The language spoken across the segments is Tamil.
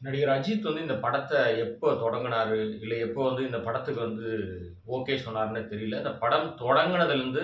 நடிகர் அஜித் வந்து இந்த படத்தை எப்போ தொடங்குனாரு இல்லை எப்போ வந்து இந்த படத்துக்கு வந்து ஓகே சொன்னாருன்னு தெரியல இந்த படம் தொடங்குனதுலேருந்து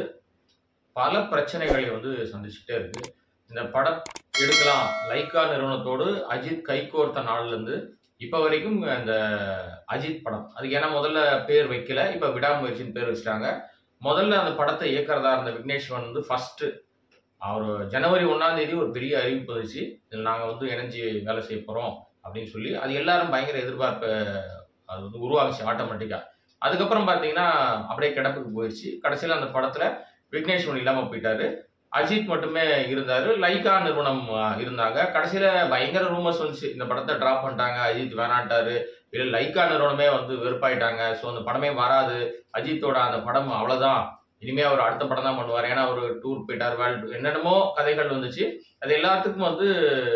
பல பிரச்சனைகளை வந்து சந்திச்சுட்டே இருக்கு இந்த படம் எடுக்கலாம் லைக்கா நிறுவனத்தோடு அஜித் கைகோர்த்த நாள்லேருந்து இப்போ வரைக்கும் இந்த அஜித் படம் அதுக்கு ஏன்னா முதல்ல பேர் வைக்கல இப்போ விடாமுயற்சின்னு பேர் வச்சுட்டாங்க முதல்ல அந்த படத்தை இயக்குறதா இருந்த விக்னேஸ்வரன் வந்து ஃபர்ஸ்ட் அவர் ஜனவரி ஒன்றாம் தேதி ஒரு பெரிய அறிவிப்பு வந்துச்சு இதில் நாங்கள் வந்து இணைஞ்சு வேலை செய்ய போகிறோம் அப்படின்னு சொல்லி அது எல்லாரும் பயங்கர எதிர்பார்ப்பு அது வந்து உருவாகுச்சு ஆட்டோமேட்டிக்காக அதுக்கப்புறம் பார்த்தீங்கன்னா அப்படியே கிடப்புக்கு போயிடுச்சு கடைசியில் அந்த படத்தில் விக்னேஸ்வரன் இல்லாமல் போயிட்டாரு அஜித் மட்டுமே இருந்தார் லைகா நிறுவனம் அஹ், இருந்தாங்க கடைசியில் பயங்கர ரூமர்ஸ் வந்துச்சு இந்த படத்தை ட்ராப் பண்ணிட்டாங்க அஜித் வேணான்ட்டாரு இல்லை லைகா நிறுவனமே வந்து வெறுப்பாயிட்டாங்க ஸோ அந்த படமே வராது அஜித்தோட அந்த படம் அவ்வளோதான் இனிமே அவர் அடுத்த படம் தான் பண்ணுவார் ஏன்னா அவர் டூர் போயிட்டார் வேர்ல்டு என்னென்னமோ கதைகள் வந்துச்சு அது எல்லாத்துக்கும் வந்து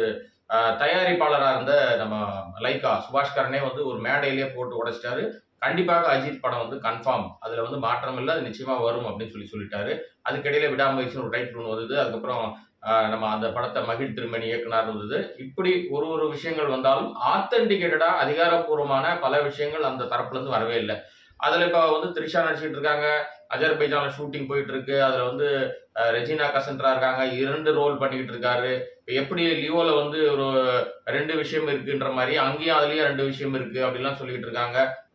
அஹ், தயாரிப்பாளராக இருந்த நம்ம லைகா சுபாஷ்கரனே வந்து ஒரு மேடையிலேயே போட்டு உடைச்சிட்டாரு கண்டிப்பாக அஜித் படம் வந்து கன்ஃபார்ம் அதில் வந்து மாற்றம் இல்லை அது நிச்சயமாக வரும் அப்படின்னு சொல்லி சொல்லிட்டாரு அதுக்கிடையில விடாமுயற்சின்னு ஒரு டைட்டில் ஒன்று வந்தது அதுக்கப்புறம் ஆஹ், நம்ம அந்த படத்தை மகிழ் திருமணி இயக்குனர் இருந்தது இப்படி ஒரு ஒரு விஷயங்கள் வந்தாலும் ஆத்தென்டிகேட்டடா அதிகாரப்பூர்வமான பல விஷயங்கள் அந்த தரப்புல இருந்து வரவே இல்லை அதுல இப்ப வந்து த்ரிஷா நடிச்சிட்டு இருக்காங்க அஜர்பைஜான்ல ஷூட்டிங் போயிட்டு இருக்கு அதுல வந்து அஹ், ரெஜினா கசன்ட்ரா இருக்காங்க இரண்டு ரோல் பண்ணிக்கிட்டு இருக்காரு இப்ப எப்படி லியோல வந்து ஒரு ரெண்டு விஷயம் இருக்குன்ற மாதிரி அங்கேயும் அதுலயும் ரெண்டு விஷயம் இருக்கு அப்படிலாம் சொல்லிட்டு இருக்காங்க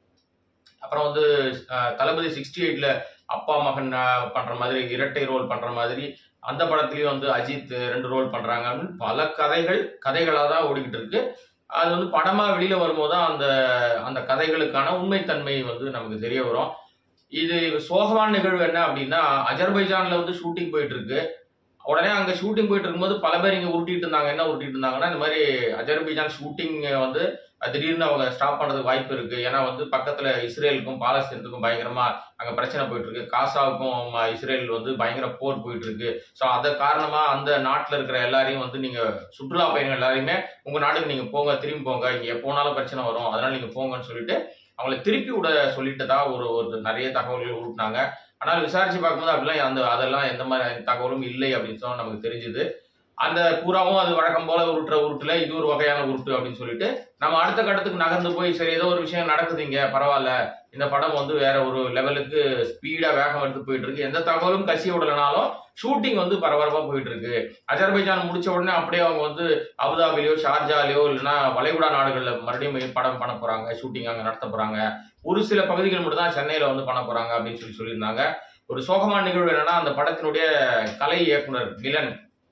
அப்புறம் வந்து அஹ், தளபதி சிக்ஸ்டி எயிட்ல அப்பா மகன் அஹ், பண்ற மாதிரி இரட்டை ரோல் பண்ற மாதிரி அந்த படத்துலயும் வந்து அஜித் ரெண்டு ரோல் பண்றாங்க அப்படின்னு பல கதைகள் கதைகளாக தான் ஓடிக்கிட்டு இருக்கு அது வந்து படமா வெளியில வரும்போது தான் அந்த அந்த கதைகளுக்கான உண்மைத்தன்மை வந்து நமக்கு தெரிய வரும் இது சோகமான நிகழ்வு என்ன அப்படின்னா அஜர்பைஜான்ல வந்து ஷூட்டிங் போயிட்டு இருக்கு உடனே அங்க ஷூட்டிங் போயிட்டு இருக்கும்போது பல பேர் இங்க உருட்டிட்டு இருந்தாங்க என்ன உருட்டிட்டு இருந்தாங்கன்னா இந்த மாதிரி அஜர்பைஜான் ஷூட்டிங் வந்து திடீர்னு அவங்க ஸ்டாப் பண்றதுக்கு வாய்ப்பு இருக்கு ஏன்னா வந்து பக்கத்துல இஸ்ரேலுக்கும் பாலஸ்தீனத்துக்கும் பயங்கரமா அங்க பிரச்சனை போயிட்டு இருக்கு காசாவுக்கும் ம- இஸ்ரேல் வந்து பயங்கர போர் போயிட்டு இருக்கு ஸோ அத காரணமா அந்த நாட்டுல இருக்கிற எல்லாரையும் வந்து நீங்க சுற்றுலா பயணிகள் எல்லாரையுமே உங்க நாட்டுக்கு நீங்க போங்க திரும்பி போங்க இங்க எப்போனாலும் பிரச்சனை வரும் அதனால நீங்க போங்கன்னு சொல்லிட்டு அவங்களை திருப்பி விட சொல்லிட்டு தான் ஒரு ஒரு நிறைய தகவல்கள் உருட்டினாங்க ஆனால் விசாரிச்சு பார்க்கும்போது அப்படிலாம் அந்த அதெல்லாம் எந்த மாதிரி தகவலும் இல்லை அப்படின்னு சொன்னா நமக்கு தெரிஞ்சுது அந்த பூராவும் அது வழக்கம் போல உருட்டுற உருட்டுல இது ஒரு வகையான உருட்டு அப்படின்னு சொல்லிட்டு நம்ம அடுத்த கட்டத்துக்கு நகர்ந்து போய் சரி ஏதோ ஒரு விஷயம் நடக்குது இங்க பரவாயில்ல இந்த படம் வந்து வேற ஒரு லெவலுக்கு ஸ்பீடா வேகம் எடுத்து போயிட்டு இருக்கு எந்த தகவலும் கசிய விடலனாலும் ஷூட்டிங் வந்து பரபரப்பா போயிட்டு இருக்கு அஜர்பைஜான் முடிச்ச உடனே அப்படியே அவங்க வந்து அபுதாபிலையோ ஷார்ஜாலையோ இல்லைன்னா வளைகுடா நாடுகள்ல மறுபடியும் படம் பண்ண போறாங்க ஷூட்டிங் அங்க நடத்த போறாங்க ஒரு சில பகுதிகள் மட்டும் தான் சென்னையில வந்து பண்ண போறாங்க அப்படின்னு சொல்லி சொல்லியிருந்தாங்க ஒரு சோகமான நிகழ்வு என்னன்னா அந்த படத்தினுடைய கலை இயக்குனர் மிலன்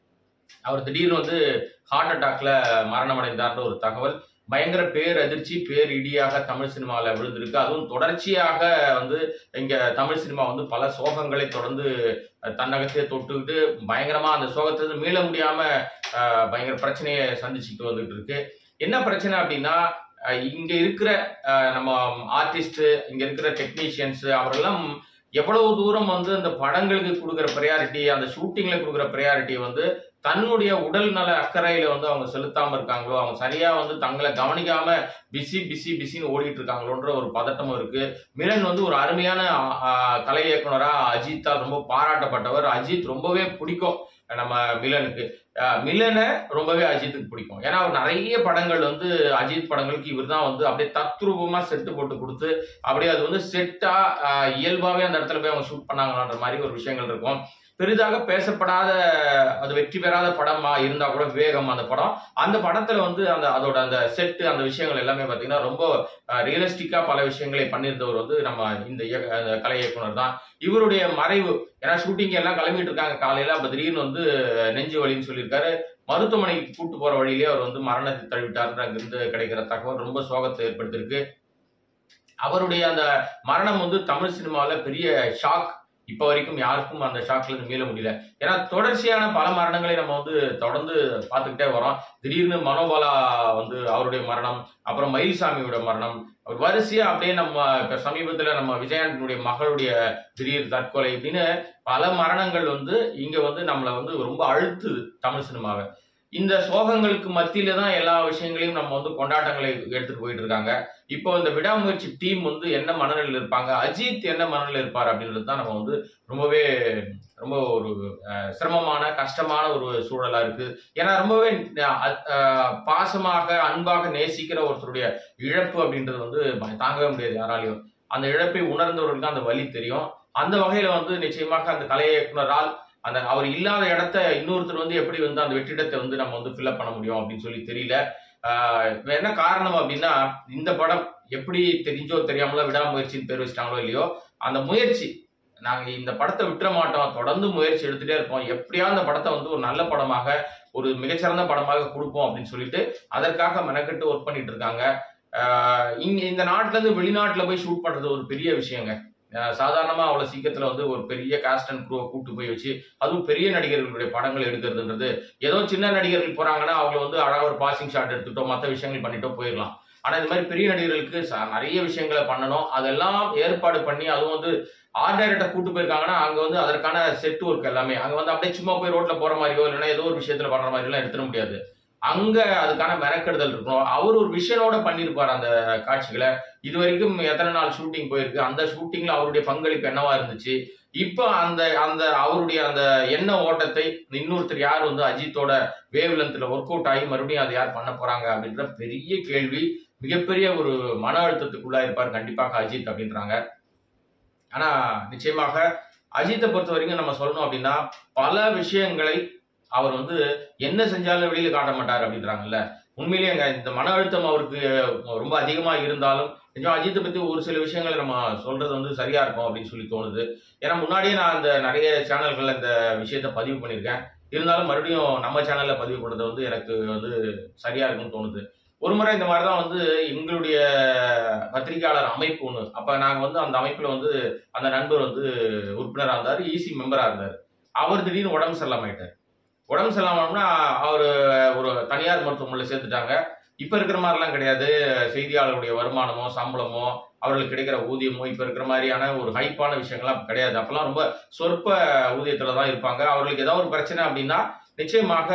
அவர் திடீர்னு வந்து ஹார்ட் அட்டாக்ல மரணம் அடைந்தார்ன்ற ஒரு தகவல் பயங்கர பேர் அதிர்ச்சி பேர் இடியாக தமிழ் சினிமாவில் விழுந்திருக்கு அதுவும் தொடர்ச்சியாக வந்து இங்க தமிழ் சினிமா வந்து பல சோகங்களை தொடர்ந்து அஹ், தன்னகத்தையே தொட்டுக்கிட்டு பயங்கரமா அந்த சோகத்திலிருந்து மீள முடியாம அஹ், பயங்கர பிரச்சனையை சந்திச்சுட்டு வந்துட்டு இருக்கு என்ன பிரச்சனை அப்படின்னா அஹ், இங்க இருக்கிற அஹ், நம்ம ஆர்டிஸ்ட் இங்க இருக்கிற டெக்னீஷியன்ஸ் அவரெல்லாம் எவ்வளவு தூரம் வந்து அந்த படங்களுக்கு கொடுக்குற ப்ரையாரிட்டி அந்த ஷூட்டிங்ல கொடுக்குற ப்ரையாரிட்டி வந்து தன்னுடைய உடல் நல அக்கறையில வந்து அவங்க செலுத்தாம இருக்காங்களோ அவங்க சரியா வந்து தங்களை கவனிக்காம பிஸி பிஸி பிஸின்னு ஓடிட்டு இருக்காங்களோன்ற ஒரு பதட்டமும் இருக்கு மிலன் வந்து ஒரு அருமையான ஆ, ஆ, கலை இயக்குனரா அஜித்தா ரொம்ப பாராட்டப்பட்டவர் அஜித் ரொம்பவே பிடிக்கும் நம்ம மிலனுக்கு ஆ, மிலனை ரொம்பவே அஜித்துக்கு பிடிக்கும் ஏன்னா அவர் நிறைய படங்கள் வந்து அஜித் படங்களுக்கு இவர் தான் வந்து அப்படியே தத்ரூபமா செட்டு போட்டு கொடுத்து அப்படியே அது வந்து செட்டா இயல்பாவே அந்த இடத்துல போய் அவங்க ஷூட் பண்ணாங்களான்ற மாதிரி ஒரு விஷயங்கள் இருக்கும் பெரிதாக பேசப்படாத அது வெற்றி பெறாத படமா இருந்தா கூட விவேகம் அந்த படம் அந்த படத்துல வந்து அந்த அதோட அந்த செட்டு அந்த விஷயங்கள் எல்லாமே பாத்தீங்கன்னா ரொம்ப ரியலிஸ்டிக்கா பல விஷயங்களை பண்ணியிருந்தவர் வந்து நம்ம இந்த இயக்க- அந்த கலை இயக்குனர் தான் இவருடைய மறைவு ஏன்னா ஷூட்டிங் எல்லாம் கிளம்பிட்டு இருக்காங்க காலையில அப்ப திடீர்னு வந்து நெஞ்சு வலின்னு சொல்லியிருக்காரு மருத்துவமனைக்கு கூட்டு போற வழியிலே அவர் வந்து மரணத்தை தழுவிட்டாருன்ற அங்கிருந்து கிடைக்கிற தகவல் ரொம்ப சோகத்தை ஏற்படுத்தியிருக்கு அவருடைய அந்த மரணம் வந்து தமிழ் சினிமாவில் பெரிய ஷாக் இப்போ வரைக்கும் யாருக்கும் அந்த ஷாக்ல இருந்து மீள முடியல ஏன்னா தொடர்ச்சியான பல மரணங்களை நம்ம வந்து தொடர்ந்து பார்த்துக்கிட்டே வரோம் திடீர்னு மனோபாலா வந்து அவருடைய மரணம் அப்புறம் மயில்சாமியோட மரணம் ஒரு வரிசையா அப்படியே நம்ம இப்ப சமீபத்துல நம்ம விஜயாண்டினுடைய மகளுடைய திடீர் தற்கொலை இப்படின்னு பல மரணங்கள் வந்து இங்க வந்து நம்மளை வந்து ரொம்ப அழுத்துது தமிழ் சினிமாவை இந்த சோகங்களுக்கு மத்தியில தான் எல்லா விஷயங்களையும் நம்ம வந்து கொண்டாட்டங்களை எடுத்துட்டு போயிட்டு இருக்காங்க இப்போ இந்த விடாமுயற்சி டீம் வந்து என்ன மனநிலையில் இருப்பாங்க அஜித் என்ன மனநிலையில் இருப்பார் அப்படின்றது தான் நம்ம வந்து ரொம்பவே ரொம்ப ஒரு அஹ், சிரமமான கஷ்டமான ஒரு சூழலா இருக்கு ஏன்னா ரொம்பவே அஹ், அஹ், பாசமாக அன்பாக நேசிக்கிற ஒருத்தருடைய இழப்பு அப்படின்றது வந்து ப- தாங்கவே முடியாது யாராலையும் அந்த இழப்பை உணர்ந்தவர்களுக்கு அந்த வலி தெரியும் அந்த வகையில வந்து நிச்சயமாக அந்த கலை இயக்குனரால் அந்த அவர் இல்லாத இடத்த இன்னொருத்தர் வந்து எப்படி வந்து அந்த வெற்றிடத்தை வந்து நம்ம வந்து ஃபில்அப் பண்ண முடியும் அப்படின்னு சொல்லி தெரியல ஆஹ் என்ன காரணம் அப்படின்னா இந்த படம் எப்படி தெரிஞ்சோ தெரியாமலோ விடாமுயற்சின்னு பேர் வச்சிட்டாங்களோ இல்லையோ அந்த முயற்சி நாங்க இந்த படத்தை விட்டுற மாட்டோம் தொடர்ந்து முயற்சி எடுத்துட்டே இருப்போம் எப்படியா அந்த படத்தை வந்து ஒரு நல்ல படமாக ஒரு மிகச்சிறந்த படமாக கொடுப்போம் அப்படின்னு சொல்லிட்டு அதற்காக மெனக்கெட்டு ஒர்க் பண்ணிட்டு இருக்காங்க ஆஹ் இங்க இந்த நாட்டுல இருந்து வெளிநாட்டுல போய் ஷூட் பண்றது ஒரு பெரிய விஷயங்க ஆஹ் சாதாரணமா அவ்வளவு சீக்கிரத்துல வந்து ஒரு பெரிய காஸ்ட் அண்ட் க்ரூவை கூட்டு போய் வச்சு அதுவும் பெரிய நடிகர்களுடைய படங்கள் எடுக்கிறதுன்றது ஏதோ சின்ன நடிகர்கள் போறாங்கன்னா அவங்க வந்து அழகா ஒரு பாசிங் ஷாட் எடுத்துட்டோம் மற்ற விஷயங்கள் பண்ணிட்டோ போயிடலாம் ஆனா இந்த மாதிரி பெரிய நடிகர்களுக்கு ச- நிறைய விஷயங்களை பண்ணணும் அதெல்லாம் ஏற்பாடு பண்ணி அதுவும் வந்து ஆர்ட் டைரக்டர் கூட்டு போயிருக்காங்கன்னா அங்க வந்து அதற்கான செட் ஒர்க் எல்லாமே அங்க வந்து அப்படியே சும்மா போய் ரோட்ல போற மாதிரியோ இல்லைன்னா ஏதோ ஒரு விஷயத்துல பண்ற மாதிரி எல்லாம் எடுத்துட முடியாது அங்க அதுக்கான மெனக்கெடுதல் இருக்கணும் அவர் ஒரு விஷனோட பண்ணியிருப்பார் அந்த காட்சிகளை இது வரைக்கும் எத்தனை நாள் ஷூட்டிங் போயிருக்கு அந்த ஷூட்டிங்ல அவருடைய பங்களிப்பு என்னவா இருந்துச்சு இப்போ அந்த அந்த அவருடைய அந்த எண்ண ஓட்டத்தை இன்னொருத்தர் யார் வந்து அஜித்தோட வேவ் லென்த்ல ஒர்க் அவுட் ஆகி மறுபடியும் அதை யார் பண்ண போறாங்க அப்படின்ற பெரிய கேள்வி மிகப்பெரிய ஒரு மன அழுத்தத்துக்குள்ளா இருப்பார் கண்டிப்பாக அஜித் அப்படின்றாங்க ஆனா நிச்சயமாக அஜித்தை பொறுத்த வரைக்கும் நம்ம சொல்லணும் அப்படின்னா பல விஷயங்களை அவர் வந்து என்ன செஞ்சாலும் வெளியில காட்ட மாட்டார் அப்படின்றாங்கல்ல உண்மையிலேயேங்க இந்த மன அழுத்தம் அவருக்கு ரொம்ப அதிகமா இருந்தாலும் நிஜம் அஜித்தை பத்தி ஒரு சில விஷயங்களை நம்ம சொல்றது வந்து சரியா இருக்கும் அப்படின்னு சொல்லி தோணுது ஏன்னா முன்னாடியே நான் அந்த நிறைய சேனல்கள்ல இந்த விஷயத்த பதிவு பண்ணியிருக்கேன் இருந்தாலும் மறுபடியும் நம்ம சேனல்ல பதிவு பண்றது வந்து எனக்கு வந்து சரியா இருக்கும்னு தோணுது ஒரு முறை இந்த மாதிரி தான் வந்து எங்களுடைய பத்திரிகையாளர் அமைப்பு ஒன்று அப்ப நாங்க வந்து அந்த அமைப்புல வந்து அந்த நண்பர் வந்து உறுப்பினராக இருந்தார் ஈசி மெம்பரா இருந்தார் அவர் திடீர்னு உடம்பு சரியில்லாம ஆயிட்டார் உடம்பு சரியில்லாமனா அவர் ஒரு தனியார் மருத்துவமனையில் சேர்த்துட்டாங்க இப்ப இருக்கிற மாதிரிலாம் கிடையாது செய்தியாளருடைய வருமானமோ சம்பளமோ அவர்களுக்கு கிடைக்கிற ஊதியமோ இப்ப இருக்கிற மாதிரியான ஒரு ஹைப்பான விஷயங்கள்லாம் கிடையாது அப்பெல்லாம் ரொம்ப சொற்ப ஊதியத்துல தான் இருப்பாங்க அவர்களுக்கு ஏதாவது ஒரு பிரச்சனை அப்படின்னா நிச்சயமாக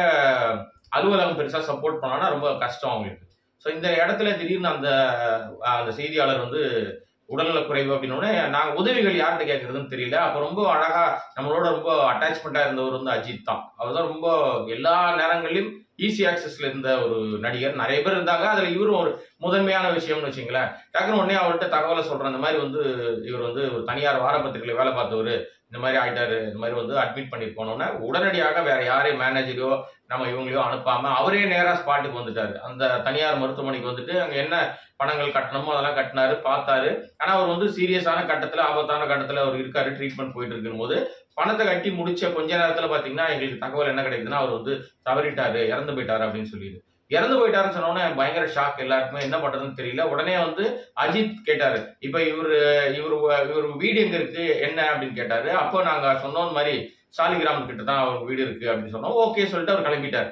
அலுவலகம் பெருசா சப்போர்ட் பண்ணானா ரொம்ப கஷ்டம் அவங்களுக்கு ஸோ இந்த இடத்துல திடீர்னு அந்த அந்த செய்தியாளர் வந்து உடல்நல குறைவு அப்படின்னோடனே நாங்க உதவிகள் யார்கிட்ட கேட்கறதுன்னு தெரியல அப்ப ரொம்ப அழகா நம்மளோட ரொம்ப அட்டாச்மெண்டா இருந்தவர் வந்து அஜித் தான் அவர் தான் ரொம்ப எல்லா நேரங்களிலும் ஈஸி ஆக்சஸ்ல இருந்த ஒரு நடிகர் நிறைய பேர் இருந்தாங்க அதுல இவரும் ஒரு முதன்மையான விஷயம்னு வச்சுங்களேன் டக்குனு உடனே அவர்கிட்ட தகவலை சொல்றேன் இந்த மாதிரி வந்து இவர் வந்து ஒரு தனியார் வாரப்பத்திரிகையில வேலை பார்த்தவர் இந்த மாதிரி ஆயிட்டாரு இந்த மாதிரி வந்து அட்மிட் பண்ணி போனோன்னே உடனடியாக வேற யாரையும் மேனேஜரையோ நம்ம இவங்களையோ அனுப்பாம அவரே நேரா ஸ்பாட்டுக்கு வந்துட்டாரு அந்த தனியார் மருத்துவமனைக்கு வந்துட்டு அங்க என்ன பணங்கள் கட்டணமோ அதெல்லாம் கட்டினாரு பார்த்தாரு ஆனா அவர் வந்து சீரியஸான கட்டத்துல ஆபத்தான கட்டத்துல அவர் இருக்காரு ட்ரீட்மெண்ட் போயிட்டு இருக்கும் போது பணத்தை கட்டி முடிச்ச கொஞ்ச நேரத்துல பாத்தீங்கன்னா எங்களுக்கு தகவல் என்ன கிடைக்குதுன்னா அவர் வந்து தவறிட்டாரு இறந்து போயிட்டாரு அப்படின்னு சொல்லிடு இறந்து போயிட்டாருன்னு சொன்ன உடனே பயங்கர ஷாக் எல்லாருக்குமே என்ன பண்றதுன்னு தெரியல உடனே வந்து அஜித் கேட்டாரு இப்ப இவரு இவர் இவர் வீடு எங்க இருக்கு என்ன அப்படின்னு கேட்டாரு அப்போ நாங்க சொன்னோம் மாதிரி சாலிகிராம் கிட்ட தான் அவர் வீடு இருக்கு அப்படின்னு சொன்னோம் ஓகே சொல்லிட்டு அவர் கிளம்பிட்டார்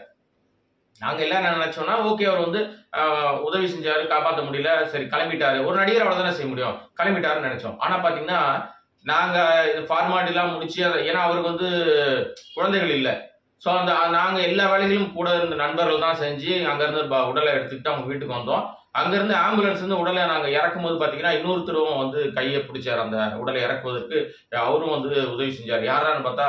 நாங்க எல்லாம் என்ன நினைச்சோம்னா ஓகே அவர் வந்து ஆஹ், உதவி செஞ்சாரு காப்பாற்ற முடியல சரி கிளம்பிட்டாரு ஒரு நடிகர் அவ்வளவுதானே செய்ய முடியும் கிளம்பிட்டாருன்னு நினைச்சோம் ஆனா பாத்தீங்கன்னா நாங்க ஃபார்மாலிட்டி எல்லாம் முடிச்சு அதை ஏன்னா அவருக்கு வந்து குழந்தைகள் இல்லை ஸோ அந்த நாங்க எல்லா வேலைகளும் கூட இருந்த நண்பர்கள் தான் செஞ்சு அங்கிருந்து ப- உடலை எடுத்துக்கிட்டு அவங்க வீட்டுக்கு வந்தோம் அங்கிருந்து ஆம்புலன்ஸ் வந்து உடலை நாங்க இறக்கும் போது பாத்தீங்கன்னா இன்னொருத்தரும் வந்து கையை பிடிச்சார் அந்த உடலை இறக்குவதற்கு அவரும் வந்து உதவி செஞ்சார் யாரான்னு பார்த்தா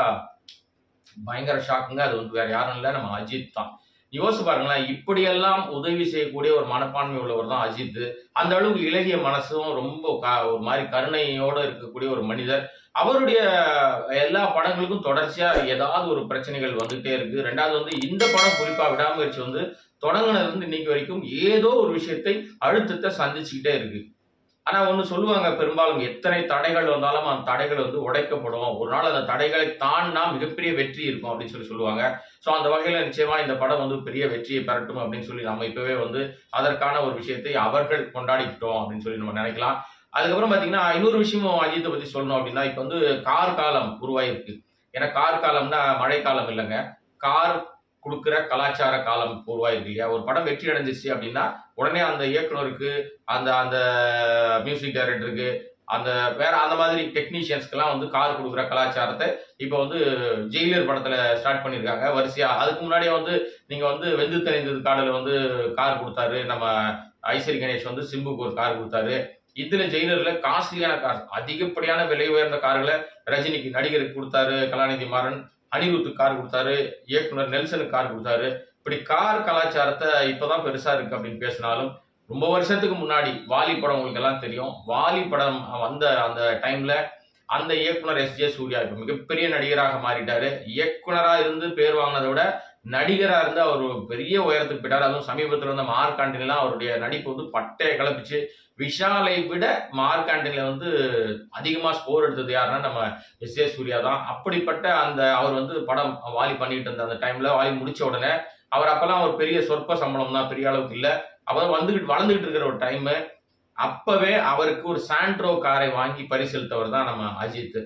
பயங்கர ஷாக்குங்க அது வந்து வேற யாரும் இல்லை நம்ம அஜித் தான் யோசிச்சு பாருங்களேன் இப்படியெல்லாம் உதவி செய்யக்கூடிய ஒரு மனப்பான்மை உள்ளவர் தான் அஜித் அந்த அளவுக்கு இலகிய மனசும் ரொம்ப க- ஒரு மாதிரி கருணையோட இருக்கக்கூடிய ஒரு மனிதர் அவருடைய எல்லா படங்களுக்கும் தொடர்ச்சியா ஏதாவது ஒரு பிரச்சனைகள் வந்துட்டே இருக்கு ரெண்டாவது வந்து இந்த படம் குறிப்பா விடாமுயற்சி வந்து தொடங்குனதுல இருந்து இன்னைக்கு வரைக்கும் ஏதோ ஒரு விஷயத்தை அழுத்தத்தை சந்திச்சுக்கிட்டே இருக்கு ஆனா ஒண்ணு சொல்லுவாங்க பெரும்பாலும் எத்தனை தடைகள் வந்தாலும் அந்த தடைகள் வந்து உடைக்கப்படும் ஒரு நாள் அந்த தடைகளை தாண்டினா மிகப்பெரிய வெற்றி இருக்கும் அப்படின்னு சொல்லி சொல்லுவாங்க சோ அந்த வகையில நிச்சயமா இந்த படம் வந்து பெரிய வெற்றியை பெறட்டும் அப்படின்னு சொல்லி நம்ம இப்பவே வந்து அதற்கான ஒரு விஷயத்தை அவர்கள் கொண்டாடிக்கிட்டோம் அப்படின்னு சொல்லி நம்ம நினைக்கலாம் அதுக்கப்புறம் பாத்தீங்கன்னா இன்னொரு விஷயமும் அஜித்தை பத்தி சொல்லணும் அப்படின்னா இப்ப வந்து கார் காலம் உருவாயிருக்கு ஏன்னா கார் காலம்னா மழை காலம் இல்லைங்க கார் கொடுக்குற கலாச்சார காலம் உருவாயிருக்கு இல்லையா ஒரு படம் வெற்றி அடைஞ்சிச்சு அப்படின்னா உடனே அந்த இயக்குனருக்கு அந்த அந்த மியூசிக் டைரக்டருக்கு அந்த வேற அந்த மாதிரி டெக்னீஷியன்ஸ்க்கெல்லாம் வந்து கார் கொடுக்குற கலாச்சாரத்தை இப்போ வந்து ஜெயிலர் படத்துல ஸ்டார்ட் பண்ணியிருக்காங்க வரிசையா அதுக்கு முன்னாடியே வந்து நீங்க வந்து வெந்து தெரிந்தது காடல வந்து கார் கொடுத்தாரு நம்ம ஐஸ்வரி கணேஷ் வந்து சிம்புக்கு ஒரு கார் கொடுத்தாரு இதுல ஜெயிலர்ல காஸ்ட்லியான கார் அதிகப்படியான விலை உயர்ந்த கார்களை ரஜினிக்கு நடிகருக்கு கொடுத்தாரு கலாநிதி மாறன் அனிருத்துக்கு கார் கொடுத்தாரு இயக்குனர் நெல்சனுக்கு கார் கொடுத்தாரு இப்படி கார் கலாச்சாரத்தை இப்பதான் பெருசா இருக்கு அப்படின்னு பேசினாலும் ரொம்ப வருஷத்துக்கு முன்னாடி வாலி படம் உங்களுக்கு எல்லாம் தெரியும் வாலி படம் வந்த அந்த டைம்ல அந்த இயக்குனர் எஸ் ஜே சூர்யா இப்ப மிகப்பெரிய நடிகராக மாறிட்டாரு இயக்குனரா இருந்து பேர் வாங்கினதை விட நடிகரா இருந்து அவர் ஒரு பெரிய உயரத்துக்கு போயிட்டார் அதுவும் சமீபத்தில் வந்த மார்க்காண்டின்லாம் அவருடைய நடிப்பு வந்து பட்டையை கிளப்பிச்சு விஷாலை விட மார்க்காண்டின்ல வந்து அதிகமா ஸ்கோர் எடுத்தது யாருன்னா நம்ம எஸ் ஏ சூர்யா தான் அப்படிப்பட்ட அந்த அவர் வந்து படம் வாலி பண்ணிட்டு இருந்த அந்த டைம்ல வாலி முடிச்ச உடனே அவர் அப்பெல்லாம் ஒரு பெரிய சொற்ப சம்பளம் தான் பெரிய அளவுக்கு இல்ல அவர் வந்துகிட்டு வளர்ந்துகிட்டு இருக்கிற ஒரு டைம் அப்பவே அவருக்கு ஒரு சாண்ட்ரோ காரை வாங்கி பரிசீலித்தவர் தான் நம்ம அஜித்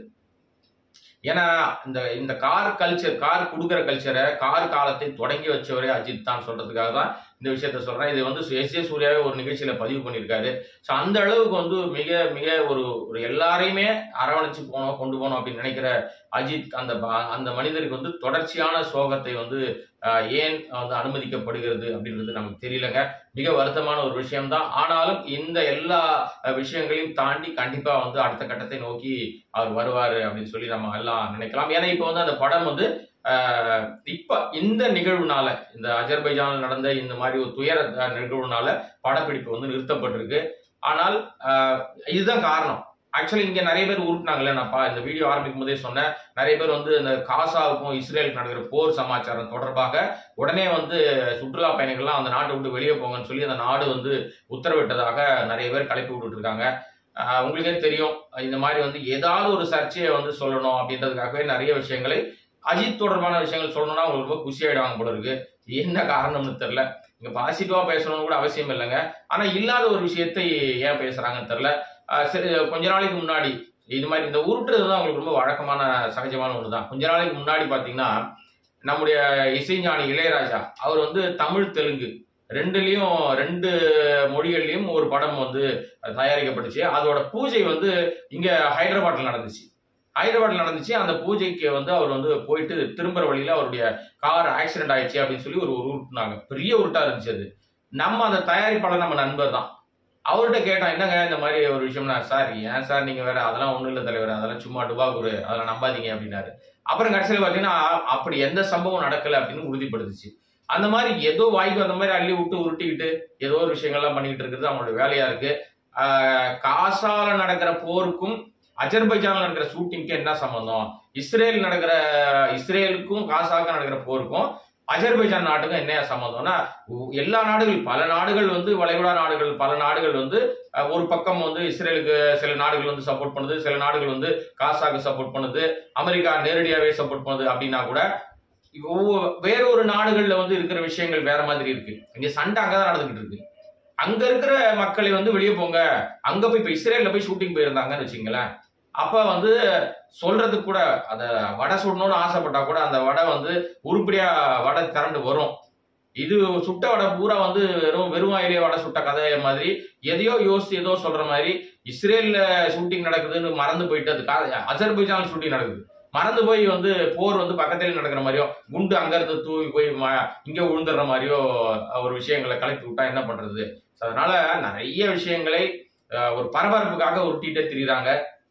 ஏன்னா இந்த இந்த கார் கல்ச்சர் கார் கொடுக்குற கல்ச்சரை கார் காலத்தை தொடங்கி வச்சவரே அஜித் தான் சொல்றதுக்காக தான் இந்த விஷயத்த சொல்றேன் இது வந்து எஸ் ஏ சூர்யாவே ஒரு நிகழ்ச்சியில பதிவு பண்ணியிருக்காரு ஸோ அந்த அளவுக்கு வந்து மிக மிக ஒரு ஒரு எல்லாரையுமே அரவணைச்சு போனோம் கொண்டு போனோம் அப்படின்னு நினைக்கிற அஜித் அந்த ப- அந்த மனிதருக்கு வந்து தொடர்ச்சியான சோகத்தை வந்து ஆஹ், ஏன் வந்து அனுமதிக்கப்படுகிறது அப்படின்றது நமக்கு தெரியலங்க மிக வருத்தமான ஒரு விஷயம்தான் ஆனாலும் இந்த எல்லா அஹ், விஷயங்களையும் தாண்டி கண்டிப்பா வந்து அடுத்த கட்டத்தை நோக்கி அவர் வருவாரு அப்படின்னு சொல்லி நம்ம எல்லாம் நினைக்கலாம் ஏன்னா இப்போ வந்து அந்த படம் வந்து ஆஹ், இப்ப இந்த நிகழ்வுனால இந்த அஜர்பைஜானில் நடந்த இந்த மாதிரி ஒரு துயர அஹ், நிகழ்வுனால படப்பிடிப்பு வந்து நிறுத்தப்பட்டிருக்கு ஆனால் ஆஹ், இதுதான் காரணம் ஆக்சுவலி இங்க நிறைய பேர் உருட்டினாங்கல்ல நான்ப்பா இந்த வீடியோ ஆரம்பிக்கும் போதே சொன்னேன் நிறைய பேர் வந்து இந்த காசாவுக்கும் இஸ்ரேலுக்கு நடக்கிற போர் சமாச்சாரம் தொடர்பாக உடனே வந்து சுற்றுலா பயணிகள்லாம் அந்த நாட்டை விட்டு வெளியே போங்கன்னு சொல்லி அந்த நாடு வந்து உத்தரவிட்டதாக நிறைய பேர் கிளப்பி விட்டுட்டு இருக்காங்க ஆஹ் உங்களுக்கே தெரியும் இந்த மாதிரி வந்து ஏதாவது ஒரு சர்ச்சையை வந்து சொல்லணும் அப்படின்றதுக்காகவே நிறைய விஷயங்களை அஜித் தொடர்பான விஷயங்கள் சொல்லணும்னா உங்களுக்கு ரொம்ப குஷி ஆயிடுவாங்க போல இருக்கு என்ன காரணம்னு தெரியல இங்க பாசிட்டிவா பேசணும்னு கூட அவசியம் இல்லைங்க ஆனா இல்லாத ஒரு விஷயத்தை ஏன் பேசுறாங்கன்னு தெரியல ஆஹ் சரி கொஞ்ச நாளைக்கு முன்னாடி இது மாதிரி இந்த உருட்டுறது தான் அவங்களுக்கு ரொம்ப வழக்கமான சகஜமான ஒன்று தான் கொஞ்ச நாளைக்கு முன்னாடி பார்த்தீங்கன்னா நம்முடைய இசைஞானி இளையராஜா அவர் வந்து தமிழ் தெலுங்கு ரெண்டுலேயும் ரெண்டு மொழிகள்லையும் ஒரு படம் வந்து தயாரிக்கப்பட்டுச்சு அதோட பூஜை வந்து இங்க ஹைதராபாத்ல நடந்துச்சு ஹைதராபாத்ல நடந்துச்சு அந்த பூஜைக்கு வந்து அவர் வந்து போயிட்டு திரும்புற வழியில அவருடைய கார் ஆக்சிடென்ட் ஆயிடுச்சு அப்படின்னு சொல்லி ஒரு உருட்டுனாங்க பெரிய உருட்டா இருந்துச்சு அது நம்ம அந்த தயாரிப்பாளர் நம்ம நண்பர் தான் அவர்கிட்ட கேட்டோம் என்னங்க இந்த மாதிரி ஒரு விஷயம்னா சார் ஏன் சார் நீங்க வேற அதெல்லாம் ஒண்ணும் இல்லை தலைவர் அதெல்லாம் சும்மா டுபாகுரு அதெல்லாம் நம்பாதீங்க அப்படின்னாரு அப்புறம் கடைசியில் பார்த்தீங்கன்னா அப்படி எந்த சம்பவம் நடக்கல அப்படின்னு உறுதிப்படுத்துச்சு அந்த மாதிரி ஏதோ வாய்க்கு அந்த மாதிரி அள்ளி விட்டு உருட்டிக்கிட்டு ஏதோ ஒரு விஷயங்கள்லாம் பண்ணிக்கிட்டு இருக்கிறது அவங்களோட வேலையா இருக்கு ஆஹ் காசால நடக்கிற போருக்கும் அஜர்பைஜான்ல நடக்கிற ஷூட்டிங்க்கு என்ன சம்பந்தம் இஸ்ரேல் நடக்கிற இஸ்ரேலுக்கும் காசாவுக்கும் நடக்கிற போருக்கும் அஜர்பைஜான் நாட்டுக்கும் என்ன சம்பந்தம்னா உ- எல்லா நாடுகள் பல நாடுகள் வந்து வளைகுடா நாடுகள் பல நாடுகள் வந்து அஹ், ஒரு பக்கம் வந்து இஸ்ரேலுக்கு சில நாடுகள் வந்து சப்போர்ட் பண்ணுது சில நாடுகள் வந்து காசாக்கு சப்போர்ட் பண்ணுது அமெரிக்கா நேரடியாவே சப்போர்ட் பண்ணுது அப்படின்னா கூட ஒவ்வொரு- வேற ஒரு நாடுகள்ல வந்து இருக்கிற விஷயங்கள் வேற மாதிரி இருக்கு இங்க சண்டை அங்கதான் நடந்துகிட்டு இருக்கு அங்க இருக்கிற மக்களை வந்து வெளியே போங்க அங்க போய் இப்ப இஸ்ரேல்ல போய் ஷூட்டிங் போயிருந்தாங்கன்னு வச்சுங்களேன் அப்ப வந்து சொல்றதுக்கு கூட அத வடை சுடணும்னு ஆசைப்பட்டா கூட அந்த வடை வந்து உருப்படியா வடை திரண்டு வரும் இது சுட்ட வடை பூரா வந்து வெறும் வெறும் வாயிலே வடை சுட்ட கதை மாதிரி எதையோ யோசிச்சு ஏதோ சொல்ற மாதிரி இஸ்ரேல்ல ஷூட்டிங் நடக்குதுன்னு மறந்து போயிட்டு அது கா- அஜர்பைஜான் ஷூட்டிங் நடக்குது மறந்து போய் வந்து போர் வந்து பக்கத்துல நடக்கிற மாதிரியோ குண்டு அங்க இருந்து தூவி போய் ம- இங்க விழுந்துடுற மாதிரியோ ஒரு விஷயங்களை கலக்கி விட்டா என்ன பண்றது So, அதனால நிறைய விஷயங்களை அஹ், ஒரு பரபரப்புக்காக உருட்டிட்டே திரியுறாங்க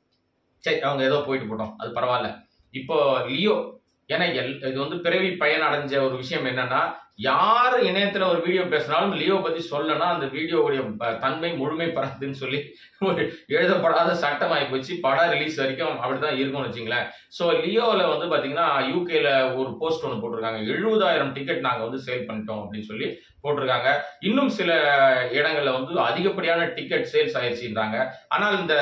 சரி அவங்க ஏதோ போயிட்டு போட்டோம் அது பரவாயில்ல இப்போ லியோ ஏன்னா எல் இது வந்து பிறவி பயன் அடைஞ்ச ஒரு விஷயம் என்னன்னா யார் இணையத்துல ஒரு வீடியோ பேசினாலும் லியோ பத்தி சொல்லனா அந்த வீடியோவுடைய ப- தன்மை முழுமை பெறாதுன்னு சொல்லி ஒரு எழுதப்படாத சட்டம் ஆகி போச்சு படம் ரிலீஸ் வரைக்கும் அப்படிதான் இருக்கும்னு வச்சுங்களேன் ஸோ லியோவில் வந்து பாத்தீங்கன்னா யூகேல ஒரு போஸ்ட் ஒன்று போட்டிருக்காங்க எழுபதாயிரம் டிக்கெட் நாங்க வந்து சேல் பண்ணிட்டோம் அப்படின்னு சொல்லி போட்டிருக்காங்க இன்னும் சில இடங்கள்ல வந்து அதிகப்படியான டிக்கெட் சேல்ஸ் ஆயிடுச்சுன்றாங்க ஆனால் இந்த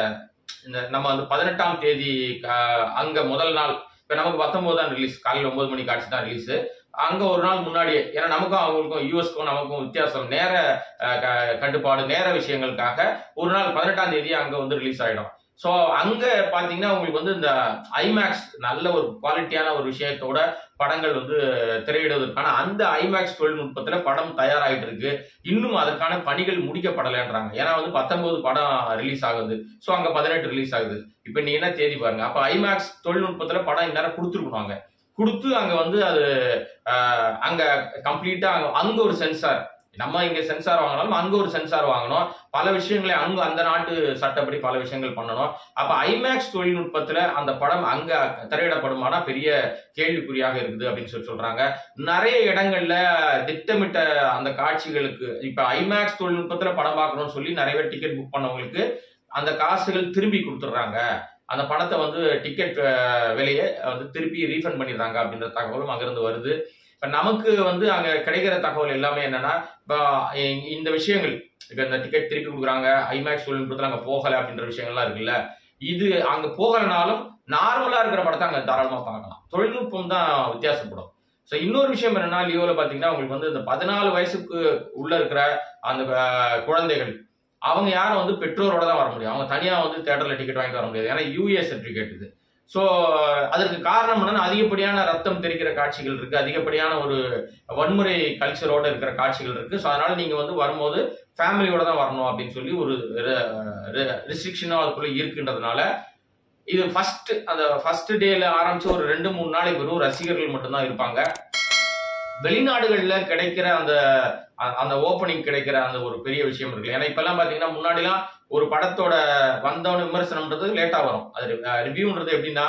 இந்த நம்ம வந்து பதினெட்டாம் தேதி அஹ், அங்க முதல் நாள் இப்ப நமக்கு பத்தொன்பது தான் ரிலீஸ் காலையில் ஒன்பது மணிக்கு ஆச்சு தான் ரிலீஸ் அங்க ஒரு நாள் முன்னாடியே ஏன்னா நமக்கும் அவங்களுக்கும் யூஎஸ்க்கும் நமக்கும் வித்தியாசம் நேர அஹ், க- கட்டுப்பாடு நேர விஷயங்களுக்காக ஒரு நாள் பதினெட்டாம் தேதி அங்க வந்து ரிலீஸ் ஆயிடும் ஸோ அங்க பாத்தீங்கன்னா உங்களுக்கு வந்து இந்த ஐமேக்ஸ் நல்ல ஒரு குவாலிட்டியான ஒரு விஷயத்தோட படங்கள் வந்து திரையிடுவதற்கான அந்த ஐமேக்ஸ் தொழில்நுட்பத்துல படம் தயாராகிட்டு இருக்கு இன்னும் அதற்கான பணிகள் முடிக்கப்படலைன்றாங்க ஏன்னா வந்து பத்தொன்பது படம் ரிலீஸ் ஆகுது ஸோ அங்க பதினெட்டு ரிலீஸ் ஆகுது இப்போ நீ என்ன தேதி பாருங்க அப்ப ஐமேக்ஸ் தொழில்நுட்பத்துல படம் இந்நேரம் கொடுத்துருக்கணும் கொடுத்து அங்க வந்து அது ஆஹ், அங்க கம்ப்ளீட்டா அங்க ஒரு சென்சார் நம்ம இங்க சென்சார் வாங்கினாலும் அங்க ஒரு சென்சார் வாங்கணும் பல விஷயங்களை அங்க அந்த நாட்டு சட்டப்படி பல விஷயங்கள் பண்ணணும் அப்ப ஐமேக்ஸ் தொழில்நுட்பத்துல அந்த படம் அங்க திரையிடப்படுமானா பெரிய கேள்விக்குறியாக இருக்குது அப்படின்னு சொல்லி சொல்றாங்க நிறைய இடங்கள்ல திட்டமிட்ட அந்த காட்சிகளுக்கு இப்ப ஐமேக்ஸ் தொழில்நுட்பத்துல படம் பார்க்கணும்னு சொல்லி நிறைய பேர் டிக்கெட் புக் பண்ணவங்களுக்கு அந்த காசுகள் திரும்பி கொடுத்துட்றாங்க அந்த பணத்தை வந்து டிக்கெட் விலையை வந்து திருப்பி ரீஃபண்ட் பண்ணிடுறாங்க அப்படின்ற தகவலும் அங்கிருந்து வருது இப்ப நமக்கு வந்து அங்க கிடைக்கிற தகவல் எல்லாமே என்னன்னா இப்போ இ- இந்த விஷயங்கள் இப்ப இந்த டிக்கெட் திருப்பி கொடுக்குறாங்க ஐமேக்ஸ் தொழில்நுட்பத்தில் அங்க போகல அப்படின்ற விஷயங்கள்லாம் இருக்குல்ல இது அங்க போகலனாலும் நார்மலா இருக்கிற படத்தை அங்க தாராளமா பார்க்கலாம் தொழில்நுட்பம் தான் வித்தியாசப்படும் ஸோ இன்னொரு விஷயம் என்னன்னா லியோல பாத்தீங்கன்னா உங்களுக்கு வந்து இந்த பதினாலு வயசுக்கு உள்ள இருக்கிற அந்த அஹ், குழந்தைகள் அவங்க யாரும் வந்து பெற்றோரோட தான் வர முடியும் அவங்க தனியா வந்து தேட்டர்ல டிக்கெட் வாங்கிட்டு வர முடியாது ஏன்னா யூஏ சர்டிபிகேட் இது ஸோ அதற்கு காரணம் என்னன்னா அதிகப்படியான ரத்தம் தெரிக்கிற காட்சிகள் இருக்கு அதிகப்படியான ஒரு வன்முறை கல்ச்சரோட இருக்கிற காட்சிகள் இருக்கு ஸோ அதனால நீங்க வந்து வரும்போது ஃபேமிலியோட தான் வரணும் அப்படின்னு சொல்லி ஒரு ரெஸ்ட்ரிக்ஷனும் அதுக்குள்ள இருக்குன்றதுனால இது ஃபர்ஸ்ட் அந்த ஃபர்ஸ்ட் டேல ஆரம்பிச்சு ஒரு ரெண்டு மூணு நாளைக்கு வெறும் ரசிகர்கள் மட்டும்தான் இருப்பாங்க வெளிநாடுகள்ல கிடைக்கிற அந்த அ- அந்த ஓப்பனிங் கிடைக்கிற அந்த ஒரு பெரிய விஷயம் இருக்கு ஏன்னா இப்பெல்லாம் பாத்தீங்கன்னா முன்னாடிலாம் ஒரு படத்தோட வந்தவன விமர்சனம்ன்றது லேட்டா வரும் அது ரிவ்யூன்றது எப்படின்னா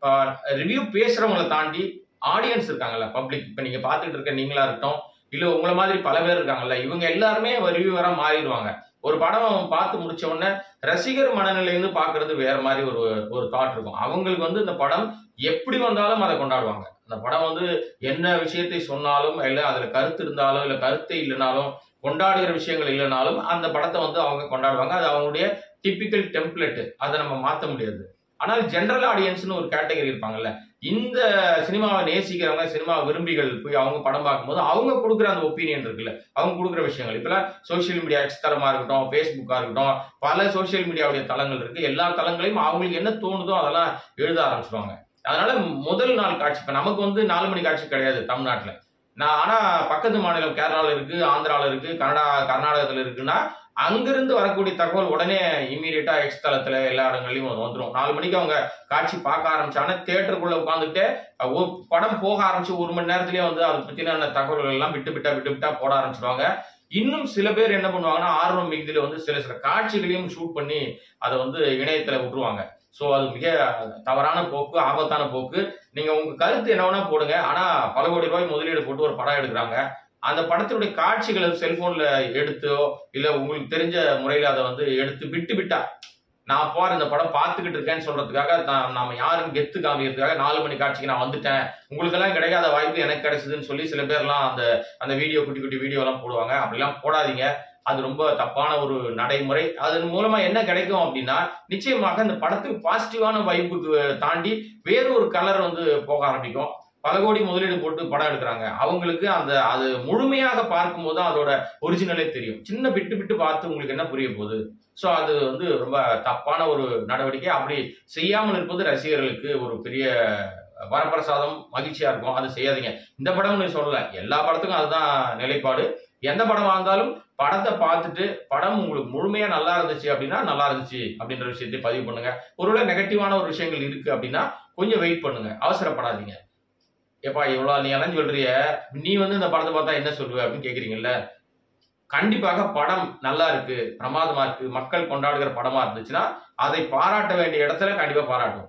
ரிவ்யூ பேசுறவங்களை தாண்டி ஆடியன்ஸ் இருக்காங்கல்ல பப்ளிக் இப்ப நீங்க பாத்துட்டு இருக்க நீங்களா இருக்கட்டும் இல்ல உங்களை மாதிரி பல பேர் இருக்காங்கல்ல இவங்க எல்லாருமே ரிவ்யூவரா மாறிடுவாங்க ஒரு படம் பார்த்து முடிச்ச உடனே ரசிகர் மனநிலையிலிருந்து பாக்குறது வேற மாதிரி ஒரு ஒரு தாட் இருக்கும் அவங்களுக்கு வந்து இந்த படம் எப்படி வந்தாலும் அதை கொண்டாடுவாங்க அந்த படம் வந்து என்ன விஷயத்தை சொன்னாலும் இல்ல அதுல கருத்து இருந்தாலும் இல்ல கருத்தை இல்லைனாலும் கொண்டாடுகிற விஷயங்கள் இல்லைனாலும் அந்த படத்தை வந்து அவங்க கொண்டாடுவாங்க அது அவங்களுடைய டிப்பிக்கல் டெம்ப்ளேட் அதை நம்ம மாத்த முடியாது ஆனால் ஜென்ரல் ஆடியன்ஸ்னு ஒரு கேட்டகரி இருப்பாங்கல்ல இந்த சினிமாவை நேசிக்கிறவங்க சினிமா விரும்பிகள் போய் அவங்க படம் பார்க்கும்போது அவங்க கொடுக்குற அந்த ஒப்பீனியன் இருக்குல்ல அவங்க கொடுக்குற விஷயங்கள் இப்பெல்லாம் சோஷியல் மீடியா எக்ஸ் தளமா இருக்கட்டும் ஃபேஸ்புக்கா இருக்கட்டும் பல சோஷியல் மீடியாவுடைய தளங்கள் இருக்கு எல்லா தளங்களையும் அவங்களுக்கு என்ன தோணுதோ அதெல்லாம் எழுத ஆரம்பிச்சிருவாங்க அதனால முதல் நாள் காட்சி இப்ப நமக்கு வந்து நாலு மணி காட்சி கிடையாது தமிழ்நாட்டுல நான் ஆனா பக்கத்து மாநிலம் கேரளால இருக்கு ஆந்திரால இருக்கு கனடா கர்நாடகத்துல இருக்குன்னா அங்கிருந்து வரக்கூடிய தகவல் உடனே இம்மீடியட்டா எக்ஸ் தளத்துல எல்லா இடங்கள்லயும் வந்து வந்துரும் நாலு மணிக்கு அவங்க காட்சி பார்க்க ஆரம்பிச்சாங்கன்னா தியேட்டருக்குள்ள உட்காந்துட்டு படம் போக ஆரம்பிச்சு ஒரு மணி நேரத்திலேயே வந்து அதை பத்தின தகவல்கள் எல்லாம் விட்டு விட்டா விட்டு விட்டா போட ஆரம்பிச்சிருவாங்க இன்னும் சில பேர் என்ன பண்ணுவாங்கன்னா ஆர்வம் மிகுதியில வந்து சில சில காட்சிகளையும் ஷூட் பண்ணி அதை வந்து இணையத்துல விட்டுருவாங்க சோ அது மிக தவறான போக்கு ஆபத்தான போக்கு நீங்க உங்க கருத்து என்ன வேணா போடுங்க ஆனா பல கோடி ரூபாய் முதலீடு போட்டு ஒரு படம் எடுக்கிறாங்க அந்த படத்தினுடைய காட்சிகளை செல்போன்ல எடுத்தோ இல்ல உங்களுக்கு தெரிஞ்ச முறையில அதை வந்து எடுத்து விட்டு விட்டா நான் போற இந்த படம் பார்த்துக்கிட்டு இருக்கேன்னு சொல்றதுக்காக தான் நாம யாருன்னு கெத்து காமிக்கிறதுக்காக நாலு மணி காட்சிக்கு நான் வந்துட்டேன் உங்களுக்கெல்லாம் கிடைக்காத வாய்ப்பு எனக்கு கிடைச்சதுன்னு சொல்லி சில பேர்லாம் அந்த அந்த வீடியோ குட்டி குட்டி வீடியோ எல்லாம் போடுவாங்க அப்படிலாம் போடாதீங்க அது ரொம்ப தப்பான ஒரு நடைமுறை அதன் மூலமா என்ன கிடைக்கும் அப்படின்னா நிச்சயமாக இந்த படத்துக்கு பாசிட்டிவான வைப்புக்கு தாண்டி வேற ஒரு கலர் வந்து போக ஆரம்பிக்கும் பல கோடி முதலீடு போட்டு படம் எடுக்கிறாங்க அவங்களுக்கு அந்த அது முழுமையாக பார்க்கும்போது தான் அதோட ஒரிஜினலே தெரியும் சின்ன விட்டு விட்டு பார்த்து உங்களுக்கு என்ன புரிய போகுது ஸோ அது வந்து ரொம்ப தப்பான ஒரு நடவடிக்கை அப்படி செய்யாமல் இருப்பது ரசிகர்களுக்கு ஒரு பெரிய வரப்பிரசாதம் மகிழ்ச்சியா இருக்கும் அது செய்யாதீங்க இந்த படம்னு சொல்லல எல்லா படத்துக்கும் அதுதான் நிலைப்பாடு எந்த படமா இருந்தாலும் படத்தை பார்த்துட்டு படம் உங்களுக்கு முழுமையா நல்லா இருந்துச்சு அப்படின்னா நல்லா இருந்துச்சு அப்படின்ற விஷயத்தை பதிவு பண்ணுங்க ஒருவேளை நெகட்டிவான ஒரு விஷயங்கள் இருக்கு அப்படின்னா கொஞ்சம் வெயிட் பண்ணுங்க அவசரப்படாதீங்க ஏப்பா இவ்வளவு நீ எல்லாம் சொல்றிய நீ வந்து இந்த படத்தை பார்த்தா என்ன சொல்லுவ அப்படின்னு கேக்குறீங்கல்ல கண்டிப்பாக படம் நல்லா இருக்கு பிரமாதமா இருக்கு மக்கள் கொண்டாடுகிற படமா இருந்துச்சுன்னா அதை பாராட்ட வேண்டிய இடத்துல கண்டிப்பா பாராட்டும்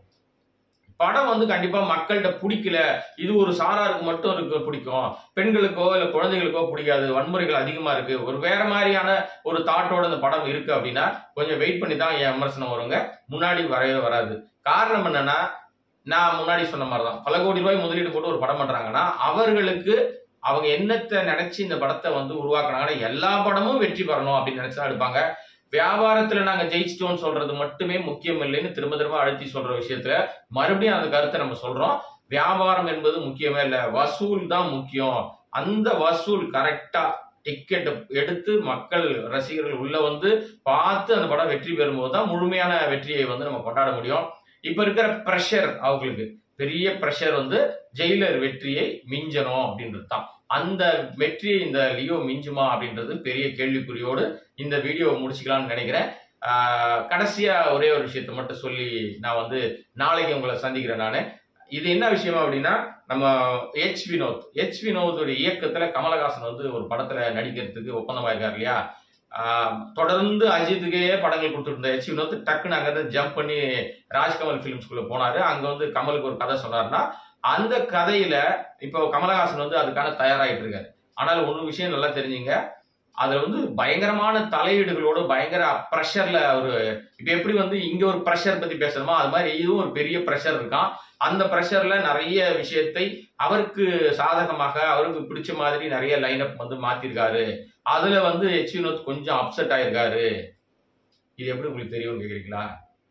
படம் வந்து கண்டிப்பா மக்கள்கிட்ட பிடிக்கல இது ஒரு சாராருக்கு மட்டும் இருக்கு பிடிக்கும் பெண்களுக்கோ இல்ல குழந்தைகளுக்கோ பிடிக்காது வன்முறைகள் அதிகமா இருக்கு ஒரு வேற மாதிரியான ஒரு தாட்டோட இந்த படம் இருக்கு அப்படின்னா கொஞ்சம் வெயிட் பண்ணி தான் என் விமர்சனம் வருங்க முன்னாடி வரவே வராது காரணம் என்னன்னா நான் முன்னாடி சொன்ன மாதிரி தான் பல கோடி ரூபாய் முதலீடு போட்டு ஒரு படம் பண்றாங்கன்னா அவர்களுக்கு அவங்க என்னத்தை நினைச்சு இந்த படத்தை வந்து உருவாக்குனாங்கன்னா எல்லா படமும் வெற்றி பெறணும் அப்படின்னு நினைச்சு தான் எடுப்பாங்க வியாபாரத்துல நாங்க ஜெயிச்சிட்டோம்னு சொல்றது மட்டுமே முக்கியம் இல்லைன்னு திரும்ப திரும்ப அழுத்தி சொல்ற விஷயத்துல மறுபடியும் அந்த கருத்தை நம்ம சொல்றோம் வியாபாரம் என்பது முக்கியமே இல்லை வசூல் தான் முக்கியம் அந்த வசூல் கரெக்டா டிக்கெட் எடுத்து மக்கள் ரசிகர்கள் உள்ள வந்து பார்த்து அந்த படம் வெற்றி பெறும்போது தான் முழுமையான வெற்றியை வந்து நம்ம கொண்டாட முடியும் இப்ப இருக்கிற ப்ரெஷர் அவங்களுக்கு பெரிய ப்ரெஷர் வந்து ஜெயிலர் வெற்றியை மிஞ்சணும் அப்படின்றது தான் அந்த வெற்றியை இந்த லியோ மிஞ்சுமா அப்படின்றது பெரிய கேள்விக்குறியோடு இந்த வீடியோவை முடிச்சுக்கலாம்னு நினைக்கிறேன் ஆஹ் கடைசியா ஒரே ஒரு விஷயத்தை மட்டும் சொல்லி நான் வந்து நாளைக்கு உங்களை சந்திக்கிறேன் நான் இது என்ன விஷயம் அப்படின்னா நம்ம எச் வினோத் எச் வினோதோட இயக்கத்துல கமலஹாசன் வந்து ஒரு படத்துல நடிக்கிறதுக்கு ஒப்பந்தமாயிருக்காரு இல்லையா ஆஹ் தொடர்ந்து அஜித்துக்கே படங்கள் கொடுத்துட்டு இருந்த எச் வினோத் டக்குன்னு அங்கிருந்து ஜம்ப் பண்ணி ராஜ்கமல் ஃபிலிம்ஸ்குள்ள போனாரு அங்க வந்து கமலுக்கு ஒரு கதை சொன்னாருன்னா அந்த கதையில இப்போ கமலஹாசன் வந்து அதுக்கான தயாராகிட்டு இருக்காரு ஆனால் ஒரு விஷயம் நல்லா தெரிஞ்சுங்க அதுல வந்து பயங்கரமான தலையீடுகளோட பயங்கர ப்ரெஷர்ல ஒரு இப்ப எப்படி வந்து இங்க ஒரு ப்ரெஷர் பத்தி பேசணுமோ அது மாதிரி இதுவும் ஒரு பெரிய ப்ரெஷர் இருக்கான் அந்த ப்ரெஷர்ல நிறைய விஷயத்தை அவருக்கு சாதகமாக அவருக்கு பிடிச்ச மாதிரி நிறைய லைனப் வந்து மாத்திருக்காரு அதுல வந்து எச் வினோத் கொஞ்சம் அப்செட் ஆயிருக்காரு இது எப்படி உங்களுக்கு தெரியும்னு கேக்குறீங்களா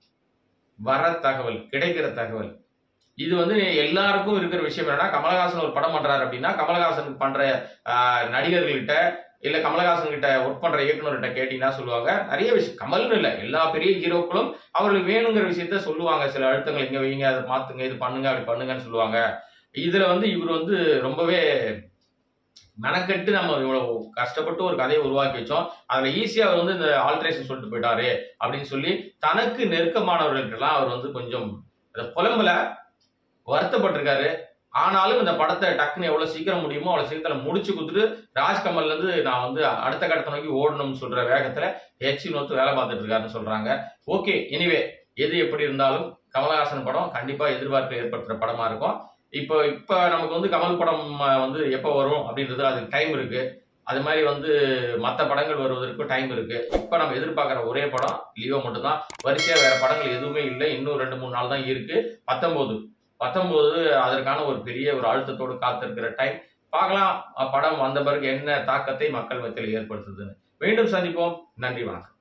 வர தகவல் கிடைக்கிற தகவல் இது வந்து எல்லாருக்கும் இருக்கிற விஷயம் என்னன்னா கமலஹாசன் ஒரு படம் பண்றாரு அப்படின்னா கமலஹாசனுக்கு பண்ற ஆஹ், நடிகர்கள்கிட்ட இல்ல கமலஹாசன் கிட்ட ஒர்க் பண்ற இயக்குனர்கிட்ட கேட்டீங்கன்னா சொல்லுவாங்க நிறைய விஷயம் கமல்னு இல்ல எல்லா பெரிய ஹீரோக்களும் அவர்களுக்கு வேணுங்கிற விஷயத்த சொல்லுவாங்க சில அழுத்தங்கள் இங்க வைங்க அதை மாத்துங்க இது பண்ணுங்க அப்படி பண்ணுங்கன்னு சொல்லுவாங்க இதுல வந்து இவர் வந்து ரொம்பவே மெனக்கெட்டு நம்ம இவ்வளவு கஷ்டப்பட்டு ஒரு கதையை உருவாக்கி வச்சோம் அதுல ஈஸியா அவர் வந்து இந்த ஆல்ட்ரேஷன் சொல்லிட்டு போயிட்டாரு அப்படின்னு சொல்லி தனக்கு நெருக்கமானவர்களுக்கெல்லாம் அவர் வந்து கொஞ்சம் அந்த புலம்புல வருத்தப்பட்டிருக்காரு ஆனாலும் இந்த படத்தை டக்குன்னு எவ்வளவு சீக்கிரம் முடியுமோ அவ்வளவு சீக்கிரத்துல முடிச்சு கொடுத்துட்டு ராஜ்கமல்ல இருந்து நான் வந்து அடுத்த கட்டத்தை நோக்கி ஓடணும்னு சொல்ற வேகத்துல ஹெச் நோத்து வேலை பார்த்துட்டு இருக்காருன்னு சொல்றாங்க ஓகே எனிவே எது எப்படி இருந்தாலும் கமலஹாசன் படம் கண்டிப்பா எதிர்பார்ப்பை ஏற்படுத்துற படமா இருக்கும் இப்போ இப்ப நமக்கு வந்து கமல் படம் அஹ், வந்து எப்போ வரும் அப்படின்றது அதுக்கு டைம் இருக்கு அது மாதிரி வந்து மற்ற படங்கள் வருவதற்கு டைம் இருக்கு இப்ப நம்ம எதிர்பார்க்குற ஒரே படம் லியோ மட்டும்தான் வரிசையா வேற படங்கள் எதுவுமே இல்லை இன்னும் ரெண்டு மூணு நாள் தான் இருக்கு பத்தொன்பது பத்தொன்பது அதற்கான ஒரு பெரிய ஒரு அழுத்தத்தோடு காத்திருக்கிற டைம் பார்க்கலாம் அஹ் படம் வந்த பிறகு என்ன தாக்கத்தை மக்கள் மத்தியில் ஏற்படுத்துதுன்னு மீண்டும் சந்திப்போம் நன்றி வணக்கம்